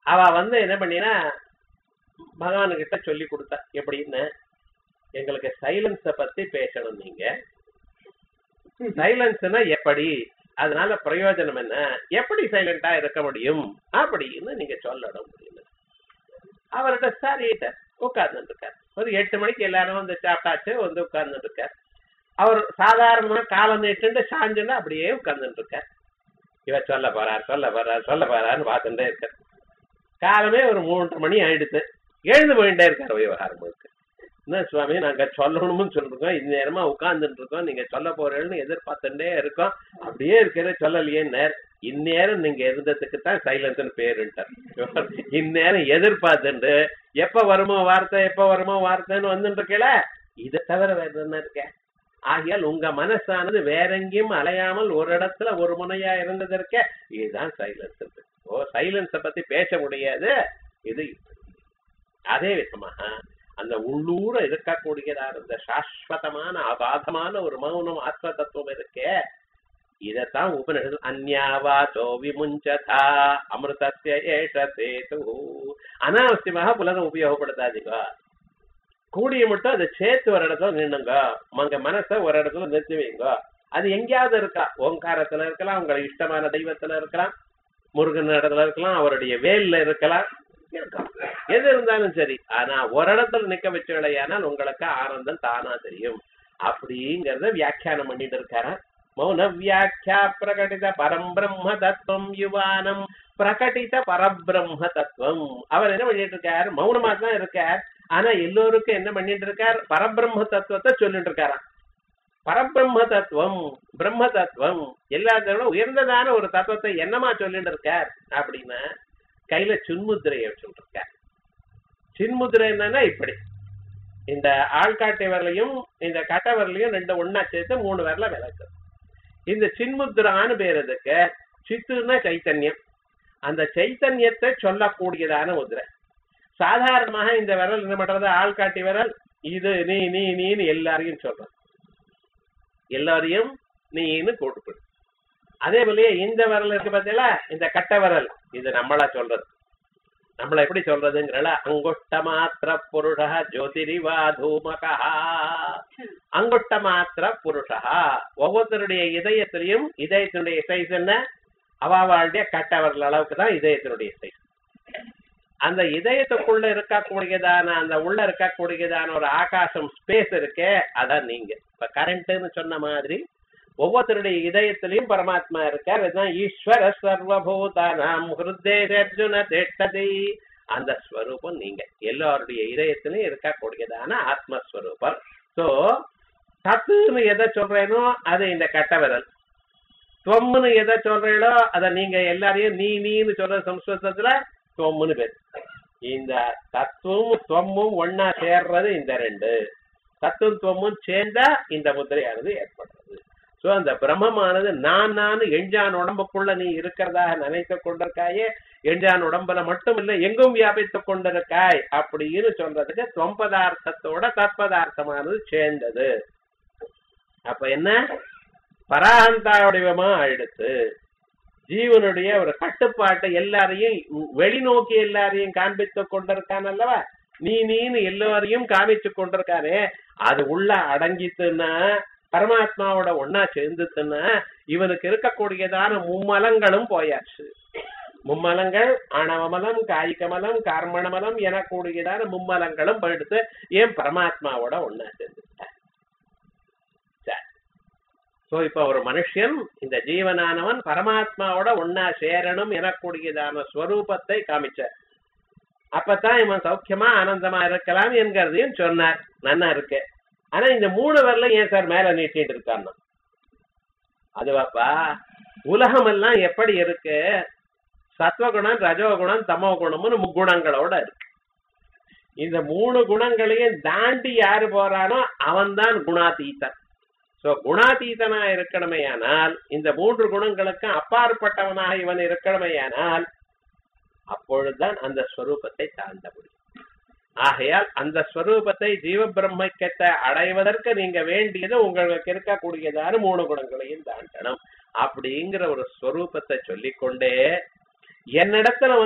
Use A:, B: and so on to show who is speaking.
A: அவ வந்து என்ன பண்ணினா பகவானுகிட்ட சொல்லி கொடுத்தா எப்படின்னு எங்களுக்கு சைலன்ஸ பத்தி பேசணும் நீங்க சைலன்ஸ்னா எப்படி அதனால பிரயோஜனம் என்ன எப்படி சைலண்டா இருக்க முடியும் அப்படின்னு நீங்க சொல்லணும் அப்படின்னு அவர்கிட்ட சரிட்ட உட்கார்ந்துட்டு இருக்கார் ஒரு எட்டு மணிக்கு எல்லாரும் வந்து சாப்பிட்டாச்சு வந்து உட்கார்ந்துட்டு இருக்கார் அவர் சாதாரணமா காலம் நீட்டு சாஞ்சுன்னு அப்படியே உட்கார்ந்துட்டு இருக்கார் இவ சொல்ல போறார் சொல்ல போறார் சொல்ல போறான்னு பார்த்துட்டே இருக்கார் காலமே ஒரு மூன்று மணி ஆயிடுச்சு எழுந்து போயிட்டே இருக்கார் விவகாரம் முழுக்க என்ன சுவாமி நாங்க சொல்லணும்னு சொல்லிருக்கோம் இந்த நேரமா உட்கார்ந்துட்டு இருக்கோம் நீங்க சொல்ல போறேன்னு எதிர்பார்த்துட்டே இருக்கோம் அப்படியே இருக்கிற சொல்லலையே நேர் இந்நேரம் நீங்க இருந்ததுக்கு தான் சைலன்ஸ்னு பேருன்ட்டார் இந்நேரம் எதிர்பார்த்துட்டு எப்ப வருமோ வார்த்தை எப்ப வருமோ வார்த்தைன்னு வந்துட்டு இருக்கல இதை தவிர வேற என்ன இருக்க ஆகையால் உங்க மனசானது வேற எங்கேயும் அலையாமல் ஒரு இடத்துல ஒரு முனையா இருந்ததற்க இதுதான் சைலன்ஸ் ஓ சைலன்ஸ பத்தி பேச முடியாது இது இப்படி. அதே விதமாக அந்த உள்ளூர இருக்கக்கூடியதான இந்த சாஸ்வதமான அபாதமான ஒரு மௌனம் ஆத்ம தத்துவம் இருக்கே இதத்தான் உபனிஷத்து அந்யாவாச்சோ விமுஞ்சதா அமிர்தஸ்ய ஏஷ சேது அனாவசியமாக புலகம் உபயோகப்படுத்தாதீங்க கூடிய மட்டும் அதை சேர்த்து ஒரு இடத்துல நின்னுங்க உங்க மனசை ஒரு இடத்துல நிறுத்தி வைங்க அது எங்கேயாவது இருக்கா ஓங்காரத்துல இருக்கலாம் உங்களை இஷ்டமான தெய்வத்துல இருக்கலாம் முருகன் இடத்துல இருக்கலாம் அவருடைய வேல்ல இருக்கலாம் இருக்கலாம். எது இருந்தாலும் சரி ஆனா ஒரு இடத்துல நிக்க வச்சவளையானால் உங்களுக்கு ஆனந்தம் தானா தெரியும் அப்படிங்கறத வியாக்கியானம் பண்ணிட்டு இருக்காரா மௌன வியாக்கியா பிரகடித பரம்பிரம்ம தத்துவம் யுவானம் பிரகடித பரபிரம்ம தத்துவம் அவர் என்ன பண்ணிட்டு இருக்கார் மௌனமா தான் இருக்கார் ஆனா எல்லோருக்கும் என்ன பண்ணிட்டு இருக்கார் பரபிரம்ம தத்துவத்தை சொல்லிட்டு இருக்காராம் பரபிரம்ம தத்துவம் பிரம்ம தத்துவம் எல்லாத்தோட உயர்ந்ததான ஒரு தத்துவத்தை என்னமா சொல்லிட்டு இருக்கார் அப்படின்னா கையில சின்முத்திரையை வச்சுட்டு இருக்கார் சின்முத்திரை என்னன்னா இப்படி இந்த ஆள்காட்டி வரலையும் இந்த கட்டை வரலையும் ரெண்டு ஒண்ணா சேர்த்து மூணு வரல விளக்கு இந்த சின்முத்திரான்னு பேர் இதுக்கு சித்துன்னா சைத்தன்யம் அந்த சைத்தன்யத்தை சொல்லக்கூடியதான முதிரை சாதாரணமாக இந்த விரல் என்ன பண்றது ஆள்காட்டி விரல் இது நீ நீ நீன்னு எல்லாரையும் சொல்றது எல்லாரையும் நீன்னு கூட்டுப்படு அதே போலயே இந்த விரல் இருக்கு பார்த்தீங்களா இந்த கட்டை விரல் இது நம்மளா சொல்றது நம்மள எப்படி சொல்றதுங்கிறல அங்குஷ்ட மாத்திர புருஷா ஜோதிரிவா தூமகா அங்குஷ்ட மாத்திர புருஷா ஒவ்வொருத்தருடைய இதயத்திலையும் இதயத்தினுடைய சைஸ் என்ன அவாவாளுடைய கட்டை விரல் அளவுக்கு தான் இதயத்தினுடைய சைஸ் அந்த இதயத்துக்குள்ள இருக்கக்கூடியதான அந்த உள்ள இருக்கக்கூடியதான ஒரு ஆகாசம் ஸ்பேஸ் இருக்கே அதான் நீங்க இப்ப கரண்ட்னு சொன்ன மாதிரி ஒவ்வொருத்தருடைய இதயத்திலையும் பரமாத்மா இருக்கார் இதுதான் ஈஸ்வர சர்வபூதானாம் ஹிருதேஷ அர்ஜுன திட்டதி அந்த ஸ்வரூபம் நீங்க எல்லாருடைய இதயத்திலையும் இருக்கக்கூடியதான ஆத்மஸ்வரூபம் சோ தத்துன்னு எதை சொல்றேனோ அது இந்த கட்ட விரல் துவம்னு எதை சொல்றீங்களோ அதை நீங்க எல்லாரையும் நீ நீன்னு சொல்ற சம்ஸ்கிருதத்துல துவம்னு பேர் இந்த தத்துவமும் துவமும் ஒன்னா சேர்றது இந்த ரெண்டு தத்துவம் துவமும் சேர்ந்தா இந்த முத்திரையானது ஏற்படுறது சோ அந்த பிரம்மமானது நான் நான் எஞ்சான் உடம்புக்குள்ள நீ இருக்கிறதாக நினைத்து கொண்டிருக்காயே எஞ்சான் உடம்புல மட்டும் இல்ல எங்கும் வியாபித்துக் கொண்டிருக்காய் அப்படின்னு சொல்றதுக்கு தொம்பதார்த்தத்தோட தற்பதார்த்தமானது சேர்ந்தது அப்ப என்ன பராந்தா வடிவமா ஆயிடுத்து ஜீவனுடைய ஒரு கட்டுப்பாட்டை எல்லாரையும் வெளிநோக்கி எல்லாரையும் காண்பித்து கொண்டிருக்கான் அல்லவா நீ நீன்னு எல்லாரையும் காமிச்சு கொண்டிருக்கானே அது உள்ள அடங்கித்துன்னா பரமாத்மாவோட ஒன்னா சேர்ந்துச்சுன்னா இவனுக்கு இருக்கக்கூடியதான மும்மலங்களும் போயாச்சு மும்மலங்கள் ஆணவமலம் காய்கமலம் கர்மணமலம் எனக்கூடியதான மும்மலங்களும் போயிடுத்து ஏன் பரமாத்மாவோட ஒன்னா சேர்ந்துட்டான் சோ இப்ப ஒரு மனுஷன் இந்த ஜீவனானவன் பரமாத்மாவோட ஒன்னா சேரணும் எனக்கூடியதான ஸ்வரூபத்தை காமிச்சார் அப்பதான் இவன் சௌக்கியமா ஆனந்தமா இருக்கலாம் என்கிறதையும் சொன்னார் நன்னா இருக்கு ஆனா இந்த மூணு வரல ஏன் சார் மேல நீட்டிட்டு இருக்கான்னா அதுவாப்பா உலகம் எல்லாம் எப்படி இருக்கு சத்வகுணம் ரஜோகுணம் தமோ குணம்னு முக்குணங்களோட இருக்கு இந்த மூணு குணங்களையும் தாண்டி யாரு போறானோ அவன்தான் குணாதீத்தன் சோ குணாதீதனா இருக்கணுமேயானால் இந்த மூன்று குணங்களுக்கும் அப்பாற்பட்டவனாக இவன் இருக்கணுமேயானால் அப்பொழுதுதான் அந்த ஸ்வரூபத்தை தாண்ட முடியும் ஆகையால் அந்த ஸ்வரூபத்தை ஜீவ பிரம்மக்கத்தை அடைவதற்கு நீங்க வேண்டியது உங்களுக்கு இருக்கக்கூடியதான மூணு குணங்களையும் தாண்டணும் அப்படிங்கிற ஒரு ஸ்வரூபத்தை சொல்லிக்கொண்டே என்னிடத்துல